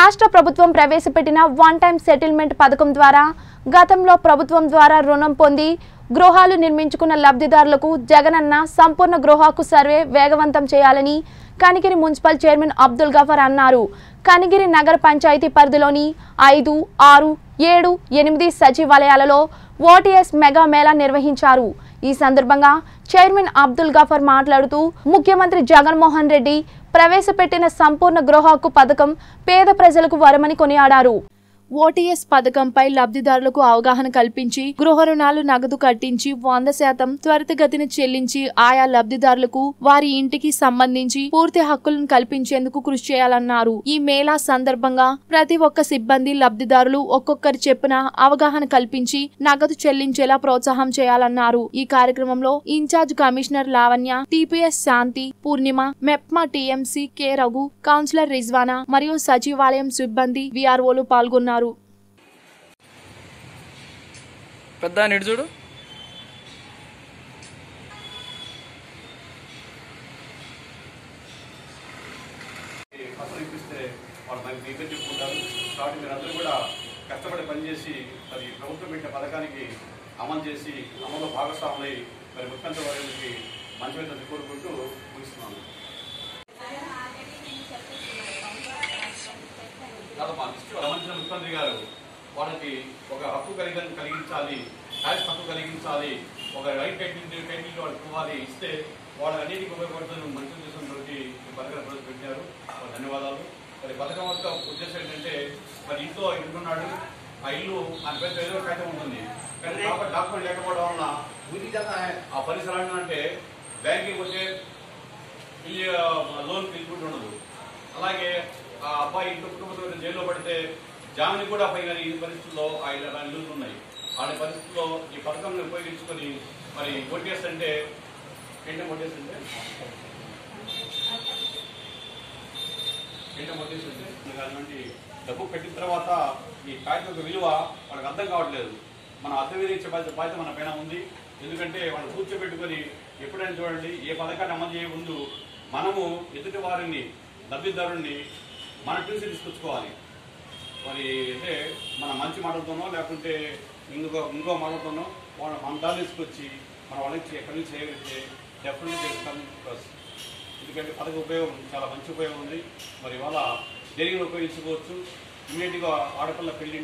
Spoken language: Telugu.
రాష్ట్ర ప్రభుత్వం ప్రవేశపెట్టిన వన్ టైం సెటిల్మెంట్ పథకం ద్వారా గతంలో ప్రభుత్వం ద్వారా రుణం పొంది గృహాలు నిర్మించుకున్న లబ్ధిదారులకు జగనన్న సంపూర్ణ గృహ హక్కు సర్వే వేగవంతం చేయాలని కనిగిరి మున్సిపల్ చైర్మన్ అబ్దుల్ గఫర్ అన్నారు కనిగిరి నగర పంచాయతీ పరిధిలోని ఐదు ఆరు ఏడు ఎనిమిది సచివాలయాలలో ఓటీఎస్ మెగా మేళా నిర్వహించారు ఈ సందర్భంగా చైర్మన్ అబ్దుల్ గఫర్ మాట్లాడుతూ ముఖ్యమంత్రి జగన్మోహన్ రెడ్డి ప్రవేశపెట్టిన సంపూర్ణ గృహ హక్కు పథకం పేద ప్రజలకు వరమని కొనియాడారు ఓటీఎస్ పథకంపై లబ్ధిదారులకు అవగాహన కల్పించి గృహ రుణాలు నగదు కట్టించి వంద శాతం త్వరితగతిన చెల్లించి ఆయా లబ్ధిదారులకు వారి ఇంటికి సంబంధించి పూర్తి హక్కులను కల్పించేందుకు కృషి చేయాలన్నారు ఈ మేళా సందర్భంగా ప్రతి ఒక్క సిబ్బంది లబ్ధిదారులు ఒక్కొక్కరి చెప్పున అవగాహన కల్పించి నగదు చెల్లించేలా ప్రోత్సాహం చేయాలన్నారు ఈ కార్యక్రమంలో incharge commissioner Lavanya TPS Shanti Purnima MEPMA TMC K Raghu councillor Rizwana మరియు సచివాలయం సిబ్బంది విఆర్ఓలు పాల్గొన్నారు పెద్ద నిడు చూడు ఫసలు ఇప్పిస్తే వాళ్ళు మనకి మీకే చెప్పుకుంటారు కాబట్టి మీరు అందరూ కూడా కష్టపడి పనిచేసి మరి ప్రభుత్వం పెట్టిన పథకానికి అమలు చేసి అమలు భాగస్వాములై మరి ముఖ్యమంత్రి వర్గానికి మంచి మీద కోరుకుంటూ ముగిస్తున్నాను కాదమ్మా, లిస్టు గమనించిన ముఖ్యమంత్రి గారు వాళ్ళకి ఒక హక్కు కలిగి కలిగించాలి ట్యాక్స్ హక్కు కలిగించాలి ఒక రైట్ టైటిల్ టైటిల్ వాళ్ళకి ఇవ్వాలి ఇస్తే వాళ్ళ అన్నిటికీ ఉపయోగపడుతుంది మంచి ఉద్దేశంతో ఈ పథకం ప్రవేశపెట్టారు వాళ్ళకి ధన్యవాదాలు మరి పథకం యొక్క ఉద్దేశం ఏంటంటే మరి ఇంట్లో ఇల్లు ఉన్నాడు ఆ ఇల్లు ఆయన పేరు ఏదో ఒక కాగితం ఉంటుంది కానీ డాక్యుమెంట్ డాక్యుమెంట్ లేకపోవడం వలన ఆ పరిసరాలు అంటే బ్యాంకింగ్ పోతే ఇల్లు లోన్ తీసుకుంటూ ఉండదు అలాగే ఆ అబ్బాయి ఇంట్లో కుటుంబంతో జైల్లో పడితే జామీన్ కూడా పైన ఈ పరిస్థితుల్లో ఆయన ఇల్లు ఉన్నాయి అలాంటి పరిస్థితుల్లో ఈ పథకం ఉపయోగించుకొని మరి ఓటీఎస్ అంటే ఏంటో ఓటీఎస్ అంటే ఏంటో ఓటీఎస్ అంటే దాని డబ్బు పెట్టిన తర్వాత ఈ కాగితం యొక్క విలువ వాళ్ళకి అర్థం కావట్లేదు మన అర్థం విధించే బాధ్యత బాధ్యత మన పైన ఉంది ఎందుకంటే వాళ్ళు కూర్చోబెట్టుకొని ఎప్పుడైనా చూడండి ఏ పథకాన్ని అమలు చేయ ముందు మనము ఎదుటి వారిని లబ్ధిదారుణ్ణి మన చూసి తీసుకొచ్చుకోవాలి మరి అంటే మన మంచి మాటలతోనో లేకుంటే ఇంకో ఇంకో మాటలతోనో వాళ్ళ మన దారి తీసుకొచ్చి మన వాళ్ళకి ఎక్కడి నుంచి చేయగలిగితే డెఫినెట్గా చేస్తాం ప్లస్ ఎందుకంటే పథక ఉపయోగం చాలా మంచి ఉపయోగం ఉంది మరి ఇవాళ దేనిని ఉపయోగించుకోవచ్చు ఇమీడియట్గా ఆడపిల్ల పెళ్లి